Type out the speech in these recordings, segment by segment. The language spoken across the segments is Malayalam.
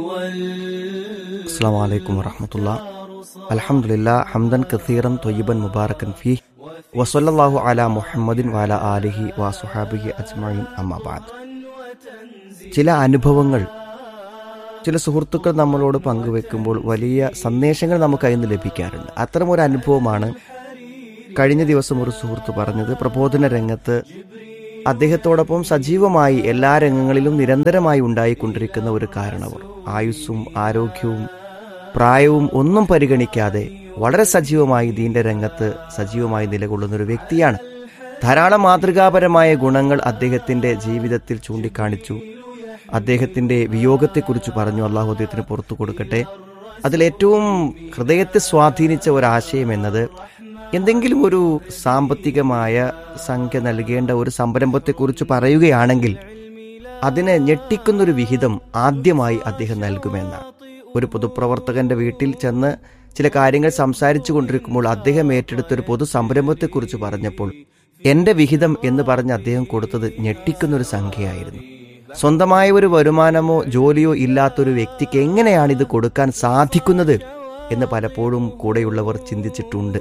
السلام عليكم ورحمة الله الحمد لله حمدا كثيرا طيبا مباركا فيه وصلى الله على محمد وعلى آله وصحابه أجمعين أما بعد ചില അനുഭവങ്ങൾ ചില സുഹൃത്തുക്കൾ നമ്മളോട് പങ്കുവെക്കുമ്പോൾ വലിയ സന്ദേശങ്ങൾ നമുക്ക് അതിൽ നിന്ന് ലഭിക്കാറുണ്ട് അത്തരമൊരു അനുഭവമാണ് കഴിഞ്ഞ ദിവസം ഒരു സുഹൃത്ത് പറഞ്ഞത് പ്രബോധന രംഗത്ത് അദ്ദേഹത്തോടൊപ്പം സജീവമായി എല്ലാ രംഗങ്ങളിലും നിരന്തരമായി ഉണ്ടായിക്കൊണ്ടിരിക്കുന്ന ഒരു കാരണവർ ആയുസ്സും ആരോഗ്യവും പ്രായവും ഒന്നും പരിഗണിക്കാതെ വളരെ സജീവമായി ദീന്റെ രംഗത്ത് സജീവമായി നിലകൊള്ളുന്ന ഒരു വ്യക്തിയാണ് ധാരാളം മാതൃകാപരമായ ഗുണങ്ങൾ അദ്ദേഹത്തിന്റെ ജീവിതത്തിൽ ചൂണ്ടിക്കാണിച്ചു അദ്ദേഹത്തിന്റെ വിയോഗത്തെക്കുറിച്ച് പറഞ്ഞു അള്ളാഹു അദ്ദേഹത്തിന് പുറത്തു കൊടുക്കട്ടെ അതിലേറ്റവും ഹൃദയത്തെ സ്വാധീനിച്ച ഒരാശയം എന്നത് എന്തെങ്കിലും ഒരു സാമ്പത്തികമായ സംഖ്യ നൽകേണ്ട ഒരു സംരംഭത്തെക്കുറിച്ച് പറയുകയാണെങ്കിൽ അതിനെ ഞെട്ടിക്കുന്നൊരു വിഹിതം ആദ്യമായി അദ്ദേഹം നൽകുമെന്നാണ് ഒരു പൊതുപ്രവർത്തകന്റെ വീട്ടിൽ ചെന്ന് ചില കാര്യങ്ങൾ സംസാരിച്ചു കൊണ്ടിരിക്കുമ്പോൾ അദ്ദേഹം ഏറ്റെടുത്തൊരു പൊതു സംരംഭത്തെക്കുറിച്ച് പറഞ്ഞപ്പോൾ എന്റെ വിഹിതം എന്ന് പറഞ്ഞ് അദ്ദേഹം കൊടുത്തത് ഞെട്ടിക്കുന്നൊരു സംഖ്യയായിരുന്നു സ്വന്തമായ ഒരു വരുമാനമോ ജോലിയോ ഇല്ലാത്തൊരു വ്യക്തിക്ക് എങ്ങനെയാണ് ഇത് കൊടുക്കാൻ സാധിക്കുന്നത് എന്ന് പലപ്പോഴും കൂടെയുള്ളവർ ചിന്തിച്ചിട്ടുണ്ട്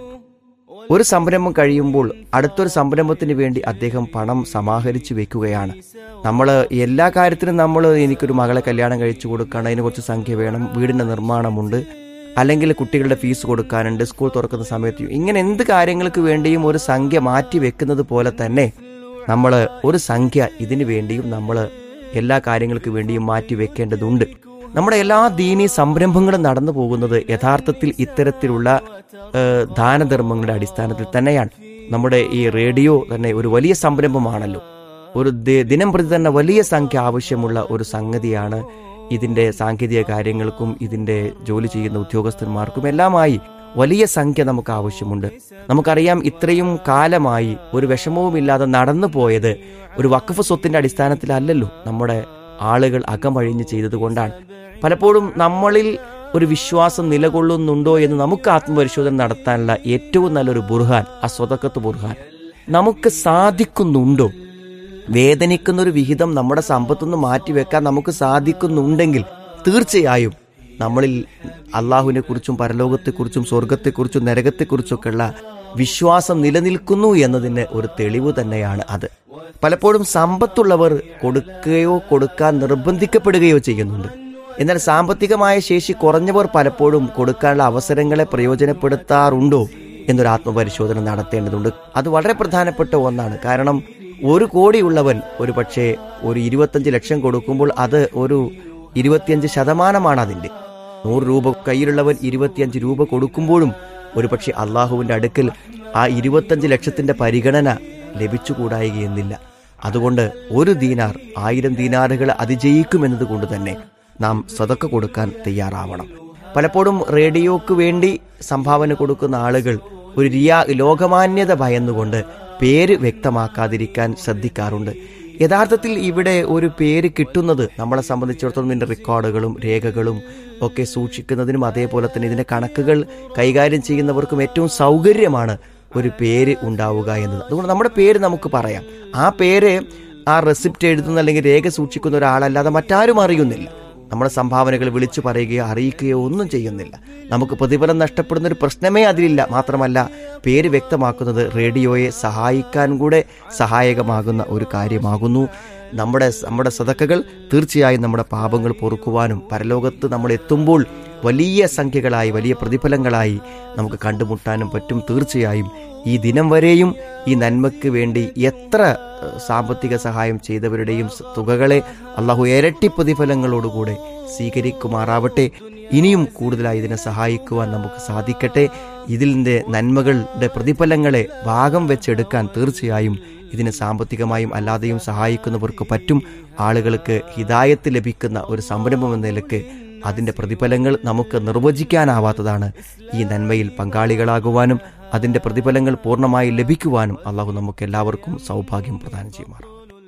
ഒരു സംരംഭം കഴിയുമ്പോൾ അടുത്തൊരു സംരംഭത്തിന് വേണ്ടി അദ്ദേഹം പണം സമാഹരിച്ചു വെക്കുകയാണ് നമ്മൾ എല്ലാ കാര്യത്തിനും നമ്മൾ എനിക്കൊരു മകളെ കല്യാണം കഴിച്ചു കൊടുക്കണം അതിന് കുറച്ച് സംഖ്യ വേണം വീടിൻ്റെ നിർമ്മാണമുണ്ട് അല്ലെങ്കിൽ കുട്ടികളുടെ ഫീസ് കൊടുക്കാനുണ്ട് സ്കൂൾ തുറക്കുന്ന സമയത്ത് ഇങ്ങനെ എന്ത് കാര്യങ്ങൾക്ക് വേണ്ടിയും ഒരു സംഖ്യ മാറ്റി വെക്കുന്നത് പോലെ തന്നെ നമ്മൾ ഒരു സംഖ്യ ഇതിനു വേണ്ടിയും നമ്മൾ എല്ലാ കാര്യങ്ങൾക്ക് വേണ്ടിയും മാറ്റി വെക്കേണ്ടതുണ്ട് നമ്മുടെ എല്ലാ ദീനീ സംരംഭങ്ങളും നടന്നു പോകുന്നത് യഥാർത്ഥത്തിൽ ഇത്തരത്തിലുള്ള ഏഹ്, ദാനധർമ്മങ്ങളുടെ അടിസ്ഥാനത്തിൽ തന്നെയാണ് നമ്മുടെ ഈ റേഡിയോ തന്നെ ഒരു വലിയ സംരംഭമാണല്ലോ ഒരു ദി- ദിനം പ്രതി തന്നെ വലിയ സംഖ്യ ആവശ്യമുള്ള ഒരു സംഗതിയാണ് ഇതിന്റെ സാങ്കേതിക കാര്യങ്ങൾക്കും ഇതിന്റെ ജോലി ചെയ്യുന്ന ഉദ്യോഗസ്ഥന്മാർക്കും എല്ലാമായി വലിയ സംഖ്യ നമുക്ക് ആവശ്യമുണ്ട് നമുക്കറിയാം ഇത്രയും കാലമായി ഒരു വിഷമവുമില്ലാതെ നടന്നു പോയത് ഒരു വഖഫ് സ്വത്തിന്റെ അടിസ്ഥാനത്തിലല്ലല്ലോ നമ്മുടെ ആളുകൾ അകമഴിഞ്ഞ് ചെയ്തതുകൊണ്ടാണ് പലപ്പോഴും നമ്മളിൽ ഒരു വിശ്വാസം നിലകൊള്ളുന്നുണ്ടോ എന്ന് നമുക്ക് ആത്മപരിശോധന നടത്താനുള്ള ഏറ്റവും നല്ലൊരു ബുർഹാൻ ആ സ്വതക്കത്ത് ബുർഹാൻ നമുക്ക് സാധിക്കുന്നുണ്ടോ വേദനിക്കുന്ന ഒരു വിഹിതം നമ്മുടെ സമ്പത്തുനിന്ന് മാറ്റിവെക്കാൻ നമുക്ക് സാധിക്കുന്നുണ്ടെങ്കിൽ തീർച്ചയായും നമ്മളിൽ അള്ളാഹുവിനെ കുറിച്ചും പരലോകത്തെക്കുറിച്ചും സ്വർഗത്തെക്കുറിച്ചും നരകത്തെക്കുറിച്ചൊക്കെയുള്ള വിശ്വാസം നിലനിൽക്കുന്നു എന്നതിന് ഒരു തെളിവ് തന്നെയാണ് അത് പലപ്പോഴും സമ്പത്തുള്ളവർ കൊടുക്കുകയോ കൊടുക്കാൻ നിർബന്ധിക്കപ്പെടുകയോ ചെയ്യുന്നുണ്ട് എന്നാൽ സാമ്പത്തികമായ ശേഷി കുറഞ്ഞവർ പലപ്പോഴും കൊടുക്കാനുള്ള അവസരങ്ങളെ പ്രയോജനപ്പെടുത്താറുണ്ടോ എന്നൊരു ആത്മപരിശോധന നടത്തേണ്ടതുണ്ട് അത് വളരെ പ്രധാനപ്പെട്ട ഒന്നാണ് കാരണം ഒരു കോടിയുള്ളവൻ ഒരു പക്ഷേ ഒരു ഇരുപത്തഞ്ച് ലക്ഷം കൊടുക്കുമ്പോൾ അത് ഒരു ഇരുപത്തിയഞ്ച് ശതമാനമാണ് അതിന്റെ നൂറ് രൂപ കയ്യിലുള്ളവൻ ഇരുപത്തിയഞ്ച് രൂപ കൊടുക്കുമ്പോഴും ഒരുപക്ഷെ അള്ളാഹുവിന്റെ അടുക്കൽ ആ ഇരുപത്തഞ്ച് ലക്ഷത്തിന്റെ പരിഗണന ലഭിച്ചുകൂടായികയെന്നില്ല അതുകൊണ്ട് ഒരു ദീനാർ ആയിരം ദീനാറുകൾ അതിജയിക്കുമെന്നത് കൊണ്ട് തന്നെ നാം സതക്ക കൊടുക്കാൻ തയ്യാറാവണം പലപ്പോഴും റേഡിയോക്ക് വേണ്ടി സംഭാവന കൊടുക്കുന്ന ആളുകൾ ഒരു റിയാ ലോകമാന്യത ഭയന്നുകൊണ്ട് പേര് വ്യക്തമാക്കാതിരിക്കാൻ ശ്രദ്ധിക്കാറുണ്ട് യഥാർത്ഥത്തിൽ ഇവിടെ ഒരു പേര് കിട്ടുന്നത് നമ്മളെ സംബന്ധിച്ചിടത്തോളം ഇതിന്റെ റെക്കോർഡുകളും രേഖകളും ഒക്കെ സൂക്ഷിക്കുന്നതിനും അതേപോലെ തന്നെ ഇതിന്റെ കണക്കുകൾ കൈകാര്യം ചെയ്യുന്നവർക്കും ഏറ്റവും സൗകര്യമാണ് ഒരു പേര് ഉണ്ടാവുക എന്നത് അതുകൊണ്ട് നമ്മുടെ പേര് നമുക്ക് പറയാം ആ പേര് ആ റെസിപ്റ്റ് എഴുതുന്ന അല്ലെങ്കിൽ രേഖ സൂക്ഷിക്കുന്ന ഒരാളല്ലാതെ മറ്റാരും അറിയുന്നില്ല നമ്മുടെ സംഭാവനകൾ വിളിച്ചു പറയുകയോ അറിയിക്കുകയോ ഒന്നും ചെയ്യുന്നില്ല നമുക്ക് പ്രതിഫലം നഷ്ടപ്പെടുന്ന ഒരു പ്രശ്നമേ അതിലില്ല മാത്രമല്ല പേര് വ്യക്തമാക്കുന്നത് റേഡിയോയെ സഹായിക്കാൻ കൂടെ സഹായകമാകുന്ന ഒരു കാര്യമാകുന്നു നമ്മുടെ നമ്മുടെ സതക്കകൾ തീർച്ചയായും നമ്മുടെ പാപങ്ങൾ പൊറുക്കുവാനും പരലോകത്ത് നമ്മൾ എത്തുമ്പോൾ വലിയ സംഖ്യകളായി വലിയ പ്രതിഫലങ്ങളായി നമുക്ക് കണ്ടുമുട്ടാനും പറ്റും തീർച്ചയായും ഈ ദിനം വരെയും ഈ നന്മയ്ക്ക് വേണ്ടി എത്ര ഏഹ്, സാമ്പത്തിക സഹായം ചെയ്തവരുടെയും സ- തുകകളെ അള്ളാഹു ഇരട്ടി പ്രതിഫലങ്ങളോടുകൂടെ സ്വീകരിക്കുമാറാവട്ടെ ഇനിയും കൂടുതലായി ഇതിനെ സഹായിക്കുവാൻ നമുക്ക് സാധിക്കട്ടെ ഇതിൻ്റെ നന്മകളുടെ പ്രതിഫലങ്ങളെ ഭാഗം വെച്ചെടുക്കാൻ തീർച്ചയായും ഇതിന് സാമ്പത്തികമായും അല്ലാതെയും സഹായിക്കുന്നവർക്ക് പറ്റും ആളുകൾക്ക് ഹിതായത്ത് ലഭിക്കുന്ന ഒരു സംരംഭം എന്ന നിലക്ക് അതിൻ്റെ പ്രതിഫലങ്ങൾ നമുക്ക് നിർവചിക്കാനാവാത്തതാണ് ഈ നന്മയിൽ പങ്കാളികളാകുവാനും അതിൻ്റെ പ്രതിഫലങ്ങൾ പൂർണ്ണമായി ലഭിക്കുവാനും അള്ളാഹു നമുക്ക് എല്ലാവർക്കും സൗഭാഗ്യം പ്രദാനം ചെയ്യുമാറാം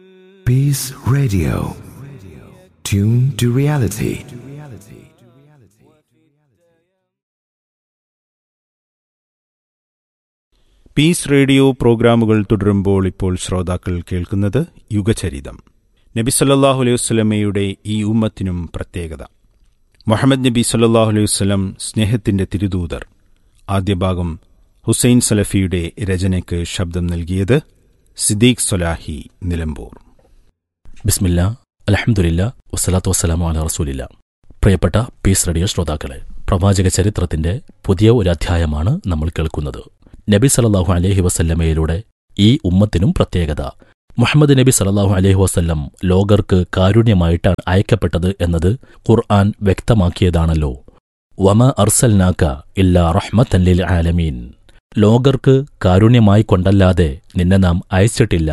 Peace Radio. Tune to reality. Peace radio പ്രോഗ്രാമുകൾ തുടരുമ്പോൾ ഇപ്പോൾ ശ്രോതാക്കൾ കേൾക്കുന്നത് യുഗചരിതം നബിസല്ലാഹു അലൈഹി വസ്ലമയുടെ ഈ ഉമ്മത്തിനും പ്രത്യേകത മുഹമ്മദ് നബി സല്ലാഹു അലൈഹി വസ്ലം സ്നേഹത്തിന്റെ തിരുദൂതർ ആദ്യ ഭാഗം ഹുസൈൻ സലഫിയുടെ രചനയ്ക്ക് ശബ്ദം നൽകിയത് സിദ്ദീഖ് സൊലാഹി നിലമ്പൂർ ബിസ്മില്ല അലഹമുല്ല വസ്സലാത്തു വസ്സലാമു അല റസൂലില്ല പ്രിയപ്പെട്ട പീസ് റേഡിയോ ശ്രോതാക്കളെ പ്രവാചക ചരിത്രത്തിന്റെ പുതിയ ഒരു അധ്യായമാണ് നമ്മൾ കേൾക്കുന്നത് നബി സലല്ലാഹു അലഹി വസല്ലമയിലൂടെ ഈ ഉമ്മത്തിനും പ്രത്യേകത മുഹമ്മദ് നബി സലല്ലാഹു അലഹി വസല്ലം ലോകർക്ക് കാരുണ്യമായിട്ടാണ് അയക്കപ്പെട്ടത് എന്നത് ഖുർആൻ വ്യക്തമാക്കിയതാണല്ലോ വമ അർസൽനാക്ക ഇല്ലാ റഹ്മത്തല്ലിൽ ആലമീൻ ലോകർക്ക് കാരുണ്യമായി കൊണ്ടല്ലാതെ നിന്നെ നാം അയച്ചിട്ടില്ല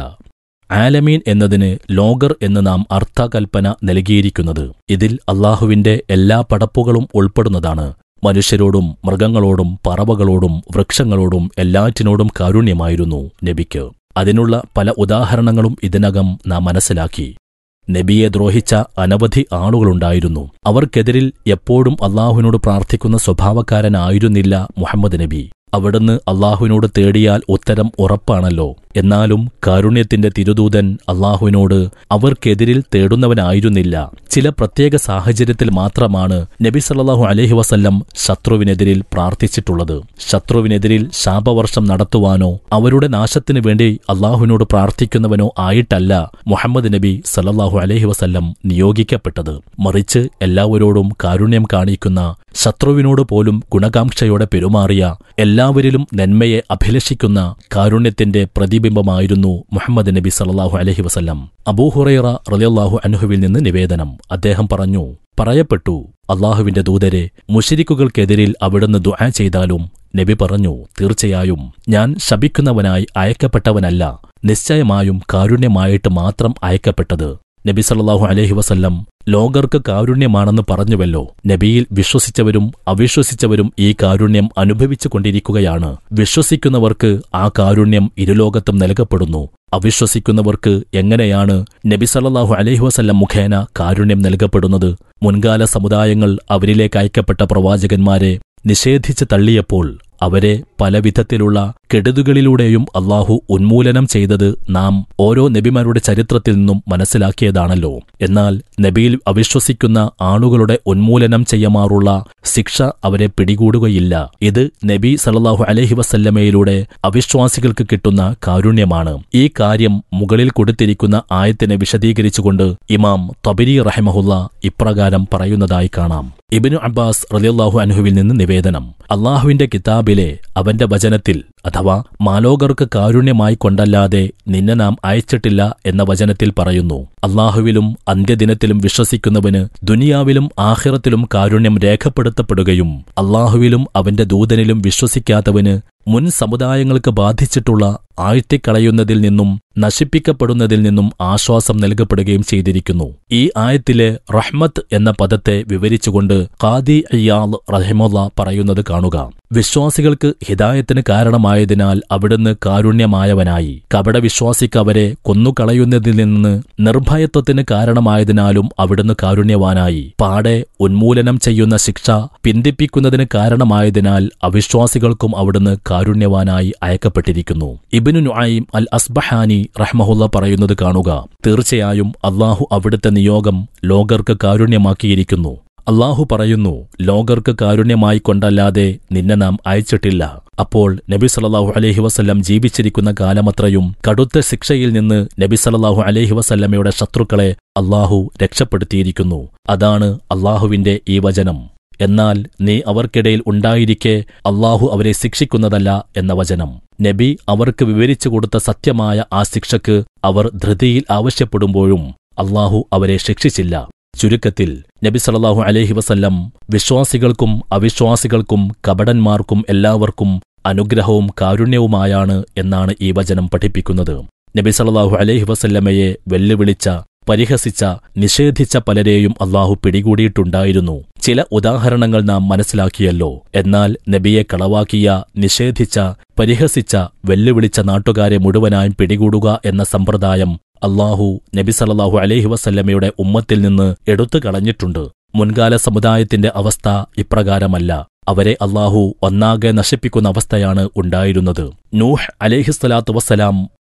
ആലമീൻ എന്നതിന് ലോകർ എന്ന് നാം അർത്ഥകൽപ്പന നൽകിയിരിക്കുന്നത് ഇതിൽ അള്ളാഹുവിന്റെ എല്ലാ പടപ്പുകളും ഉൾപ്പെടുന്നതാണ് മനുഷ്യരോടും മൃഗങ്ങളോടും പറവകളോടും വൃക്ഷങ്ങളോടും എല്ലാറ്റിനോടും കാരുണ്യമായിരുന്നു നബിക്ക് അതിനുള്ള പല ഉദാഹരണങ്ങളും ഇതിനകം നാം മനസ്സിലാക്കി നബിയെ ദ്രോഹിച്ച അനവധി ആളുകളുണ്ടായിരുന്നു അവർക്കെതിരിൽ എപ്പോഴും അള്ളാഹുവിനോട് പ്രാർത്ഥിക്കുന്ന സ്വഭാവക്കാരനായിരുന്നില്ല മുഹമ്മദ് നബി അവിടുന്ന് അള്ളാഹുവിനോട് തേടിയാൽ ഉത്തരം ഉറപ്പാണല്ലോ എന്നാലും കാരുണ്യത്തിന്റെ തിരുദൂതൻ അള്ളാഹുവിനോട് അവർക്കെതിരിൽ തേടുന്നവനായിരുന്നില്ല ചില പ്രത്യേക സാഹചര്യത്തിൽ മാത്രമാണ് നബി സല്ലാഹു അലഹി വസല്ലം ശത്രുവിനെതിരിൽ പ്രാർത്ഥിച്ചിട്ടുള്ളത് ശത്രുവിനെതിരിൽ ശാപവർഷം നടത്തുവാനോ അവരുടെ നാശത്തിനു വേണ്ടി അള്ളാഹുവിനോട് പ്രാർത്ഥിക്കുന്നവനോ ആയിട്ടല്ല മുഹമ്മദ് നബി സല്ലാഹു അലഹി വസല്ലം നിയോഗിക്കപ്പെട്ടത് മറിച്ച് എല്ലാവരോടും കാരുണ്യം കാണിക്കുന്ന ശത്രുവിനോട് പോലും ഗുണകാംക്ഷയോടെ പെരുമാറിയ എല്ലാവരിലും നന്മയെ അഭിലഷിക്കുന്ന കാരുണ്യത്തിന്റെ പ്രതിബിംബമായിരുന്നു മുഹമ്മദ് നബി സല്ലാഹു അലഹി വസല്ലം അബൂഹുറൈറ റലിയല്ലാഹു അൻഹുവിൽ നിന്ന് നിവേദനം അദ്ദേഹം പറഞ്ഞു പറയപ്പെട്ടു അള്ളാഹുവിന്റെ ദൂതരെ മുഷിരിക്കുകൾക്കെതിരിൽ അവിടുന്ന് ദുആ ചെയ്താലും നബി പറഞ്ഞു തീർച്ചയായും ഞാൻ ശപിക്കുന്നവനായി അയക്കപ്പെട്ടവനല്ല നിശ്ചയമായും കാരുണ്യമായിട്ട് മാത്രം അയക്കപ്പെട്ടത് നബി സല്ലാഹു അലഹി വസല്ലം ലോകർക്ക് കാരുണ്യമാണെന്ന് പറഞ്ഞുവല്ലോ നബിയിൽ വിശ്വസിച്ചവരും അവിശ്വസിച്ചവരും ഈ കാരുണ്യം അനുഭവിച്ചു കൊണ്ടിരിക്കുകയാണ് വിശ്വസിക്കുന്നവർക്ക് ആ കാരുണ്യം ഇരുലോകത്തും നൽകപ്പെടുന്നു അവിശ്വസിക്കുന്നവർക്ക് എങ്ങനെയാണ് നബി സല്ലാഹു അലൈഹി വസല്ലം മുഖേന കാരുണ്യം നൽകപ്പെടുന്നത് മുൻകാല സമുദായങ്ങൾ അവരിലേക്ക് അയക്കപ്പെട്ട പ്രവാചകന്മാരെ നിഷേധിച്ച് തള്ളിയപ്പോൾ അവരെ പലവിധത്തിലുള്ള കെടുതുകളിലൂടെയും അള്ളാഹു ഉന്മൂലനം ചെയ്തത് നാം ഓരോ നബിമാരുടെ ചരിത്രത്തിൽ നിന്നും മനസ്സിലാക്കിയതാണല്ലോ എന്നാൽ നബിയിൽ അവിശ്വസിക്കുന്ന ആളുകളുടെ ഉന്മൂലനം ചെയ്യമാറുള്ള ശിക്ഷ അവരെ പിടികൂടുകയില്ല ഇത് നബി സല്ലാഹു അലഹി വസല്ലമയിലൂടെ അവിശ്വാസികൾക്ക് കിട്ടുന്ന കാരുണ്യമാണ് ഈ കാര്യം മുകളിൽ കൊടുത്തിരിക്കുന്ന ആയത്തിനെ വിശദീകരിച്ചുകൊണ്ട് ഇമാം തബരി റഹമഹുല്ല ഇപ്രകാരം പറയുന്നതായി കാണാം ഇബിനു അബ്ബാസ് റലിയല്ലാഹു അൻഹുവിൽ നിന്ന് നിവേദനം അള്ളാഹുവിന്റെ കിതാബിലെ അവന്റെ വചനത്തിൽ അഥവാ മാലോകർക്ക് കാരുണ്യമായി കൊണ്ടല്ലാതെ നിന്നെ നാം അയച്ചിട്ടില്ല എന്ന വചനത്തിൽ പറയുന്നു അള്ളാഹുവിലും അന്ത്യദിനത്തിലും വിശ്വസിക്കുന്നവന് ദുനിയാവിലും ആഹിറത്തിലും കാരുണ്യം രേഖപ്പെടുത്തപ്പെടുകയും അള്ളാഹുവിലും അവന്റെ ദൂതനിലും വിശ്വസിക്കാത്തവന് മുൻ സമുദായങ്ങൾക്ക് ബാധിച്ചിട്ടുള്ള ആഴ്ത്തിക്കളയുന്നതിൽ നിന്നും നശിപ്പിക്കപ്പെടുന്നതിൽ നിന്നും ആശ്വാസം നൽകപ്പെടുകയും ചെയ്തിരിക്കുന്നു ഈ ആയത്തിലെ റഹ്മത്ത് എന്ന പദത്തെ വിവരിച്ചുകൊണ്ട് ഖാദി അയ്യാൽ റഹമുല്ല പറയുന്നത് കാണുക വിശ്വാസികൾക്ക് ഹിതായത്തിന് കാരണമായതിനാൽ അവിടുന്ന് കാരുണ്യമായവനായി കപടവിശ്വാസിക്ക് അവരെ കൊന്നുകളയുന്നതിൽ നിന്ന് നിർഭയത്വത്തിന് കാരണമായതിനാലും അവിടുന്ന് കാരുണ്യവാനായി പാടെ ഉന്മൂലനം ചെയ്യുന്ന ശിക്ഷ പിന്തിപ്പിക്കുന്നതിന് കാരണമായതിനാൽ അവിശ്വാസികൾക്കും അവിടുന്ന് കാരുണ്യവാനായി അയക്കപ്പെട്ടിരിക്കുന്നു ഇബിനു നുആയിം അൽ അസ്ബഹാനി റഹ്മഹുല്ല പറയുന്നത് കാണുക തീർച്ചയായും അള്ളാഹു അവിടുത്തെ നിയോഗം ലോകർക്ക് കാരുണ്യമാക്കിയിരിക്കുന്നു അള്ളാഹു പറയുന്നു ലോകർക്ക് കാരുണ്യമായി കൊണ്ടല്ലാതെ നിന്നെ നാം അയച്ചിട്ടില്ല അപ്പോൾ നബി സല്ലാഹു അലഹി വസല്ലം ജീവിച്ചിരിക്കുന്ന കാലമത്രയും കടുത്ത ശിക്ഷയിൽ നിന്ന് നബി സല്ലാഹു അലഹി വസല്ലമയുടെ ശത്രുക്കളെ അള്ളാഹു രക്ഷപ്പെടുത്തിയിരിക്കുന്നു അതാണ് അള്ളാഹുവിന്റെ ഈ വചനം എന്നാൽ നീ അവർക്കിടയിൽ ഉണ്ടായിരിക്കെ അള്ളാഹു അവരെ ശിക്ഷിക്കുന്നതല്ല എന്ന വചനം നബി അവർക്ക് വിവരിച്ചു കൊടുത്ത സത്യമായ ആ ശിക്ഷക്ക് അവർ ധൃതിയിൽ ആവശ്യപ്പെടുമ്പോഴും അള്ളാഹു അവരെ ശിക്ഷിച്ചില്ല ചുരുക്കത്തിൽ നബി സല്ലല്ലാഹു അലൈഹി വസല്ലം വിശ്വാസികൾക്കും അവിശ്വാസികൾക്കും കപടന്മാർക്കും എല്ലാവർക്കും അനുഗ്രഹവും കാരുണ്യവുമായാണ് എന്നാണ് ഈ വചനം പഠിപ്പിക്കുന്നത് നബി സല്ലല്ലാഹു അലൈഹി വസല്ലമയെ വെല്ലുവിളിച്ച പരിഹസിച്ച നിഷേധിച്ച പലരെയും അള്ളാഹു പിടികൂടിയിട്ടുണ്ടായിരുന്നു ചില ഉദാഹരണങ്ങൾ നാം മനസ്സിലാക്കിയല്ലോ എന്നാൽ നബിയെ കളവാക്കിയ നിഷേധിച്ച പരിഹസിച്ച വെല്ലുവിളിച്ച നാട്ടുകാരെ മുഴുവനായും പിടികൂടുക എന്ന സമ്പ്രദായം അള്ളാഹു നബി സല്ലല്ലാഹു അലൈഹി വസല്ലമയുടെ ഉമ്മത്തിൽ നിന്ന് എടുത്തു കളഞ്ഞിട്ടുണ്ട് മുൻകാല സമുദായത്തിന്റെ അവസ്ഥ ഇപ്രകാരമല്ല അവരെ അള്ളാഹു ഒന്നാകെ നശിപ്പിക്കുന്ന അവസ്ഥയാണ് ഉണ്ടായിരുന്നത് നൂഹ് അലേഹിസ്സലാത്തു വസ്സലാം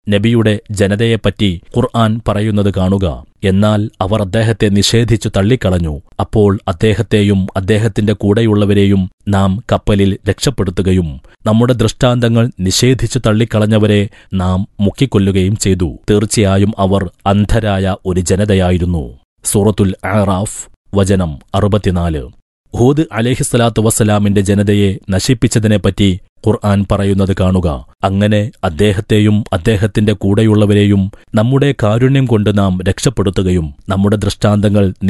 നബിയുടെ ജനതയെപ്പറ്റി ഖുർആൻ പറയുന്നത് കാണുക എന്നാൽ അവർ അദ്ദേഹത്തെ നിഷേധിച്ചു തള്ളിക്കളഞ്ഞു അപ്പോൾ അദ്ദേഹത്തെയും അദ്ദേഹത്തിന്റെ കൂടെയുള്ളവരെയും നാം കപ്പലിൽ രക്ഷപ്പെടുത്തുകയും നമ്മുടെ ദൃഷ്ടാന്തങ്ങൾ നിഷേധിച്ചു തള്ളിക്കളഞ്ഞവരെ നാം മുക്കിക്കൊല്ലുകയും ചെയ്തു തീർച്ചയായും അവർ അന്ധരായ ഒരു ജനതയായിരുന്നു സൂറത്തുൽ ആറാഫ് വചനം അറുപത്തിനാല് ഹൂദ് അലേഹിസ്സലാത്തു വസ്സലാമിന്റെ ജനതയെ നശിപ്പിച്ചതിനെപ്പറ്റി ഖുർആൻ പറയുന്നത് കാണുക അങ്ങനെ അദ്ദേഹത്തെയും അദ്ദേഹത്തിന്റെ കൂടെയുള്ളവരെയും നമ്മുടെ കാരുണ്യം കൊണ്ട് നാം രക്ഷപ്പെടുത്തുകയും നമ്മുടെ ദൃഷ്ടാന്തങ്ങൾ